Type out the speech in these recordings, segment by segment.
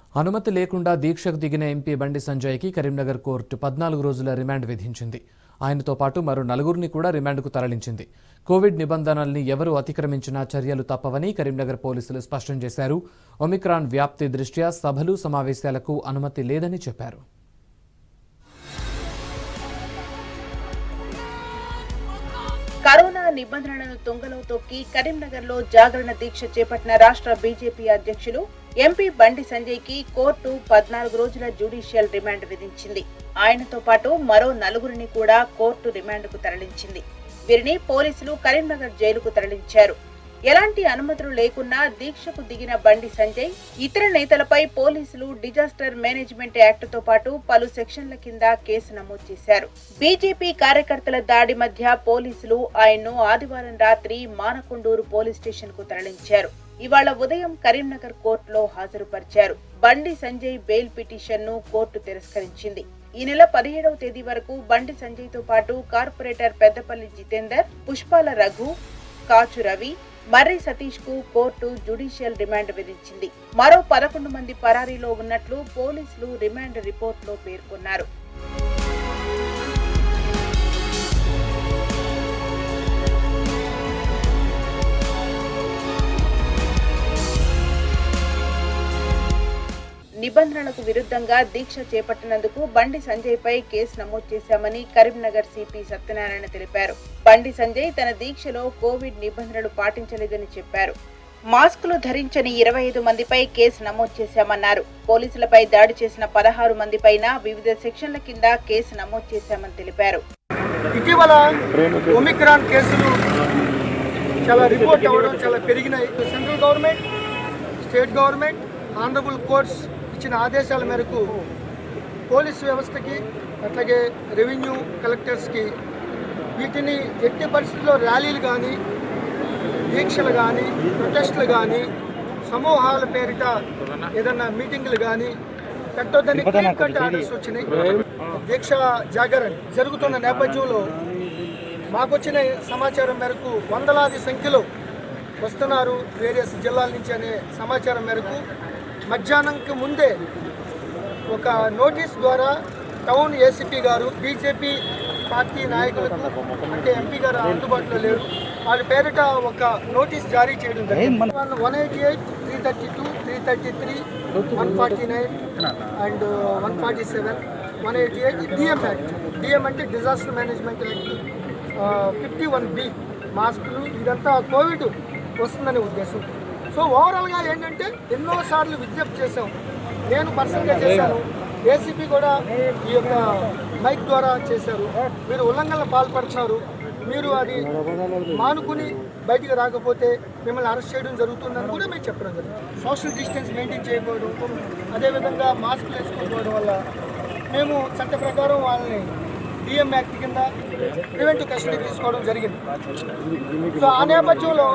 అనుమతి లేకుండా దీక్షకు దిగిన ఎంపీ బండి సంజయ్కి కరీంనగర్ కోర్టు పద్నాలుగు రోజుల రిమాండ్ విధించింది ఆయనతో పాటు మరో నలుగురిని కూడా రిమాండ్కు తరలించింది కోవిడ్ నిబంధనల్ని ఎవరు అతిక్రమించినా చర్యలు తప్పవని కరీంనగర్ పోలీసులు స్పష్టం చేశారు ఒమిక్రాన్ వ్యాప్తి దృష్ట్యా సభలు సమావేశాలకు అనుమతి లేదని చెప్పారు కరోనా నిబంధనలను తుంగలో తొక్కి కరీంనగర్ లో జాగరణ దీక్ష చేపట్టిన రాష్ట్ర బీజేపీ అధ్యక్షులు ఎంపీ బండి సంజయ్ కి కోర్టు పద్నాలుగు రోజుల జ్యుడిషియల్ రిమాండ్ విధించింది ఆయనతో పాటు మరో నలుగురిని కూడా కోర్టు రిమాండ్కు తరలించింది వీరిని పోలీసులు కరీంనగర్ జైలుకు తరలించారు ఎలాంటి అనుమతులు లేకున్నా దీక్షకు దిగిన బండి సంజయ్ ఇతర నేతలపై పోలీసులు డిజాస్టర్ మేనేజ్మెంట్ యాక్ట్ తో పాటు పలు సెక్షన్ల కింద కేసు నమోదు చేశారు బీజేపీ కార్యకర్తల దాడి మధ్య పోలీసులు ఆయన్ను ఆదివారం రాత్రి మానకొండూరు పోలీస్ స్టేషన్ కు తరలించారు ఇవాళ ఉదయం కరీంనగర్ కోర్టులో హాజరుపరిచారు బండి సంజయ్ బెయిల్ పిటిషన్ ను కోర్టు తిరస్కరించింది ఈ నెల పదిహేడవ తేదీ వరకు బండి సంజయ్ తో పాటు కార్పొరేటర్ పెద్దపల్లి జితేందర్ పుష్పాల రఘు కాచు రవి మర్రి సతీష్ కు కోర్టు జ్యుడిషియల్ రిమాండ్ విధించింది మరో పదకొండు మంది పరారీలో ఉన్నట్లు పోలీసులు రిమాండ్ రిపోర్టులో పేర్కొన్నారు నిబంధనలకు విరుద్ధంగా దీక్ష చేపట్టినందుకు బండి సంజయ్ పై కేసు నమోదు చేశామని కరీంనగర్ సిపి సత్యనారాయణ తెలిపారు బండి సంజయ్ తన దీక్షలో కోవిడ్ నిబంధనలు పాటించలేదని చెప్పారు మాస్కులు ధరించని ఇరవై ఐదు మందిపై కేసు నమోదు చేశామన్నారు పోలీసులపై దాడి చేసిన పదహారు మందిపైన వివిధ సెక్షన్ల కింద కేసు నమోదు చేశామని తెలిపారు ఇటీవల ఒమిక్రాన్ కేసులు చాలా రిపోర్ట్ అవ్వడం చాలా పెరిగినాయి central government state government honourable courts ఇచ్చిన ఆదేశాల మేరకు పోలీస్ వ్యవస్థకి అట్లాగే రెవెన్యూ కలెక్టర్స్కి వీటిని ఎట్టి పరిస్థితుల్లో ర్యాలీలు కానీ దీక్షలు కానీ ప్రొటెస్టులు కానీ సమూహాల పేరిట ఏదన్నా మీటింగ్లు కానీ పెట్టొద్దని క్లియర్ కట్ ఆర్డర్స్ వచ్చినాయి దీక్ష జాగరణ జరుగుతున్న నేపథ్యంలో మాకు వచ్చిన సమాచారం మేరకు వందలాది సంఖ్యలో వస్తున్నారు వేరియస్ జిల్లాల నుంచి అనే సమాచారం మేరకు మధ్యాహ్నంకి ముందే ఒక నోటీస్ ద్వారా టౌన్ ఏసీపీ గారు బీజేపీ పార్టీ నాయకులకు అంటే ఎంపీ గారు అందుబాటులో లేరు వాళ్ళ పేరిట ఒక నోటీస్ జారీ చేయడం జరిగింది one eighty eight three thirty two three thirty three one forty nine and one forty seven one eighty eight DM act DM అంటే disaster management act fifty one B మాస్కులు ఇదంతా కోవిడ్ వస్తుందనే ఉద్దేశం సో ఓవరాల్గా ఏంటంటే ఎన్నోసార్లు విజ్ఞప్తి చేశాం నేను పర్సనల్గా చేశాను ఏసీపీ కూడా ఈ యొక్క మైక్ ద్వారా చేశారు మీరు ఉల్లంఘనలు పాల్పడుతున్నారు మీరు అది మానుకుని బయటికి రాకపోతే మిమ్మల్ని అరెస్ట్ చేయడం జరుగుతుందని కూడా మేము చెప్పడం జరిగింది సోషల్ డిస్టెన్స్ మెయింటైన్ చేయకపోవడం అదేవిధంగా మాస్క్ వేసుకోకపోవడం వల్ల మేము చట్ట ప్రకారం వాళ్ళని డిఎం యాక్ట్ కింద ప్రివెంటివ్ కస్టడీ తీసుకోవడం జరిగింది సో ఆ నేపథ్యంలో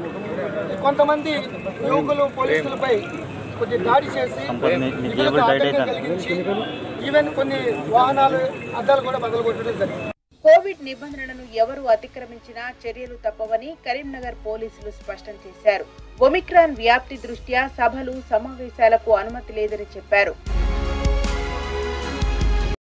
కొంతమంది యువకులు పోలీసులపై కొద్ది దాడి చేసి ఇతరులకు ఆటంకం కలిగించి ఈవెన్ కొన్ని వాహనాలు అద్దాలు కూడా బదలగొట్టడం జరిగింది కోవిడ్ నిబంధనలను ఎవరు అతిక్రమించినా చర్యలు తప్పవని కరీంనగర్ పోలీసులు స్పష్టం చేశారు ఒమిక్రాన్ వ్యాప్తి దృష్ట్యా సభలు సమావేశాలకు అనుమతి లేదని చెప్పారు